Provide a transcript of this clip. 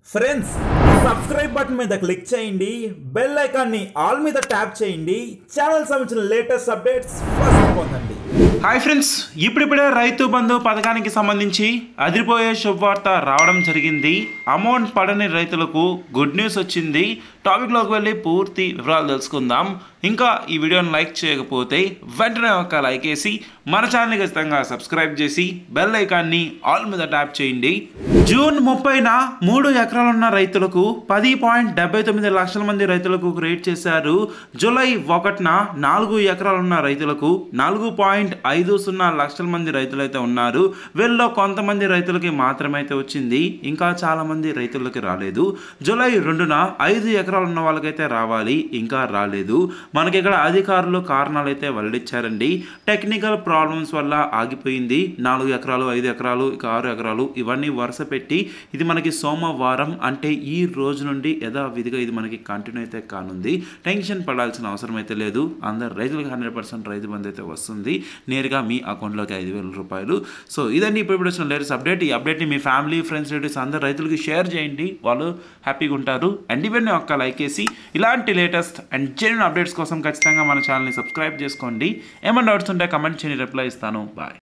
friends subscribe button మీద click చేయండి bell ఐకాన్ని ఆల్ మీద ట్యాప్ చేయండి ఛానల్ సంబంధించిన లేటెస్ట్ అప్డేట్స్ ఫస్ట్ పొందండి హాయ్ ఫ్రెండ్స్ ఇప్పుడిప్పుడే రైతు బంధు పథకానికి సంబంధించి అదిరిపోయే శుభవార్త రావడం జరిగింది అమౌంట్ పడని రైతులకు గుడ్ న్యూస్ వచ్చింది టాపిక్లోకి వెళ్ళి పూర్తి వివరాలు తెలుసుకుందాం ఇంకా ఈ వీడియోని లైక్ చేయకపోతే వెంటనే ఒక లైక్ వేసి మన ఛానల్ని ఖచ్చితంగా సబ్స్క్రైబ్ చేసి బెల్ ఐకాన్ని ఆల్ మీద ట్యాప్ చేయండి జూన్ ముప్పైన మూడు ఎకరాలున్న రైతులకు పది పాయింట్ డెబ్బై తొమ్మిది లక్షల మంది రైతులకు క్రియేట్ చేశారు జూలై ఒకటిన నాలుగు ఎకరాలున్న రైతులకు నాలుగు పాయింట్ ఐదు సున్నా లక్షల మంది రైతులైతే ఉన్నారు వీళ్ళలో కొంతమంది రైతులకి మాత్రమే అయితే వచ్చింది ఇంకా చాలా మంది రైతులకి రాలేదు జూలై రెండున ఐదు ఎకరాలు ఉన్న వాళ్ళకైతే రావాలి ఇంకా రాలేదు మనకి ఇక్కడ అధికారులు కారణాలు అయితే వెల్లడించారండి టెక్నికల్ ప్రాబ్లమ్స్ వల్ల ఆగిపోయింది నాలుగు ఎకరాలు ఐదు ఎకరాలు ఇక ఆరు ఎకరాలు ఇవన్నీ వరుస పెట్టి ఇది మనకి సోమవారం అంటే ఈ రోజు నుండి యథావిధిగా ఇది మనకి కంటిన్యూ అయితే కానుంది టెన్షన్ పడాల్సిన అవసరం అయితే లేదు అందరు రైతులకు హండ్రెడ్ పర్సెంట్ రైతు బంధు అయితే వస్తుంది నేరుగా మీ అకౌంట్లోకి ఐదు వేల రూపాయలు సో ఇదండి ఇప్పుడు ఇప్పుడు వచ్చిన లేటెస్ట్ అప్డేట్ ఈ అప్డేట్ని మీ ఫ్యామిలీ ఫ్రెండ్స్ రిలేటివ్స్ అందరు రైతులకి షేర్ చేయండి వాళ్ళు హ్యాపీగా ఉంటారు అండ్ ఇవన్నీ ఒక్క లైక్ వేసి ఇలాంటి లేటెస్ట్ అండ్ జెన్యున్ అప్డేట్స్ కోసం ఖచ్చితంగా మన ఛానల్ని సబ్స్క్రైబ్ చేసుకోండి ఏమైనా డౌట్స్ ఉంటే కమెంట్ చేయండి రిప్లై ఇస్తాను బాయ్